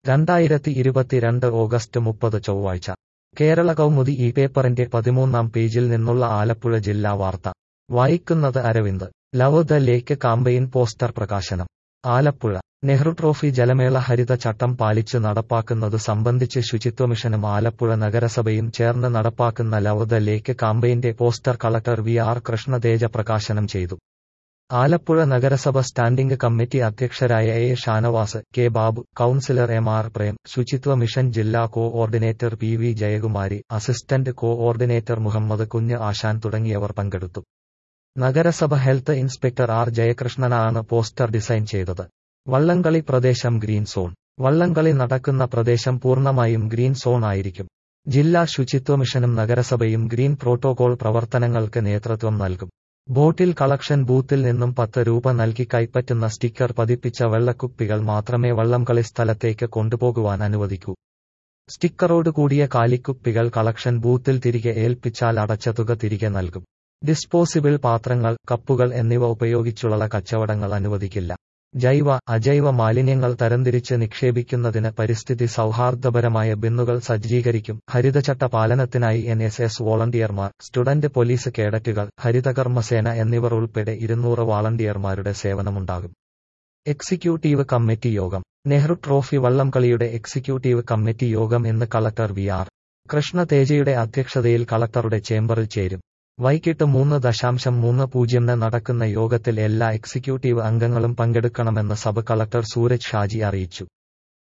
രണ്ടായിരത്തി ഇരുപത്തിരണ്ട് ഓഗസ്റ്റ് മുപ്പത് ചൊവ്വാഴ്ച കേരള കൗമുദി ഈ പേപ്പറിന്റെ പതിമൂന്നാം പേജിൽ നിന്നുള്ള ആലപ്പുഴ ജില്ലാ വാർത്ത വായിക്കുന്നത് Aravind love the lake campaign poster പ്രകാശനം ആലപ്പുഴ നെഹ്റു ട്രോഫി ജലമേള ഹരിത ചട്ടം പാലിച്ച് നടപ്പാക്കുന്നത് സംബന്ധിച്ച് ശുചിത്വമിഷനും ആലപ്പുഴ നഗരസഭയും ചേർന്ന് നടപ്പാക്കുന്ന ലവ് ദ ലേക്ക് കാമ്പയിന്റെ poster collector V R Krishnateja പ്രകാശനം ചെയ്തു ആലപ്പുഴ നഗരസഭ സ്റ്റാൻഡിംഗ് കമ്മിറ്റി അധ്യക്ഷരായ A Shanavas K Babu councillor M R Prem ശുചിത്വ മിഷൻ ജില്ലാ coordinator P V Jayakumari assistant coordinator Muhammad Kunju Asan തുടങ്ങിയവർ പങ്കെടുത്തു നഗരസഭ ഹെൽത്ത് ഇൻസ്പെക്ടർ ആർ ജയകൃഷ്ണനാണ് പോസ്റ്റർ ഡിസൈൻ ചെയ്തത് വള്ളംകളി പ്രദേശം ഗ്രീൻ സോൺ വള്ളംകളി നടക്കുന്ന പ്രദേശം പൂർണ്ണമായും ഗ്രീൻ സോൺ ആയിരിക്കും ജില്ലാ ശുചിത്വ മിഷനും നഗരസഭയും ഗ്രീൻ പ്രോട്ടോകോൾ പ്രവർത്തനങ്ങൾക്ക് നേതൃത്വം നൽകും ബോട്ടിൽ കളക്ഷൻ ബൂത്തിൽ നിന്നും പത്ത് രൂപ നൽകി കൈപ്പറ്റുന്ന സ്റ്റിക്കർ പതിപ്പിച്ച വെള്ളക്കുപ്പികൾ മാത്രമേ വള്ളംകളി സ്ഥലത്തേക്ക് കൊണ്ടുപോകുവാൻ അനുവദിക്കൂ സ്റ്റിക്കറോട് കൂടിയ കാലിക്കുപ്പികൾ കളക്ഷൻ ബൂത്തിൽ തിരികെ ഏൽപ്പിച്ചാൽ അടച്ച തുക തിരികെ നൽകും ഡിസ്പോസിബിൾ പാത്രങ്ങൾ കപ്പുകൾ എന്നിവ ഉപയോഗിച്ചുള്ള കച്ചവടങ്ങൾ അനുവദിക്കില്ല ജൈവ അജൈവ മാലിന്യങ്ങൾ തരംതിരിച്ച് നിക്ഷേപിക്കുന്നതിന് പരിസ്ഥിതി സൗഹാർദ്ദപരമായ ബിന്നുകൾ സജ്ജീകരിക്കും ഹരിതചട്ട പാലനത്തിനായി എൻ എസ് എസ് വോളണ്ടിയർമാർ സ്റ്റുഡന്റ് പോലീസ് കേഡറ്റുകൾ ഹരിതകർമ്മസേന എന്നിവർ ഉൾപ്പെടെ ഇരുന്നൂറ് വാളണ്ടിയർമാരുടെ സേവനമുണ്ടാകും എക്സിക്യൂട്ടീവ് കമ്മിറ്റി യോഗം നെഹ്റു ട്രോഫി വള്ളംകളിയുടെ എക്സിക്യൂട്ടീവ് കമ്മിറ്റി യോഗം ഇന്ന് കളക്ടർ വി ആർ കൃഷ്ണ തേജയുടെ അധ്യക്ഷതയിൽ കളക്ടറുടെ ചേംബറിൽ ചേരും വൈകിട്ട് മൂന്ന് ദശാംശം മൂന്ന് പൂജ്യംന് നടക്കുന്ന യോഗത്തിൽ എല്ലാ എക്സിക്യൂട്ടീവ് അംഗങ്ങളും പങ്കെടുക്കണമെന്ന് സബ് കളക്ടർ സൂരജ് ഷാജി അറിയിച്ചു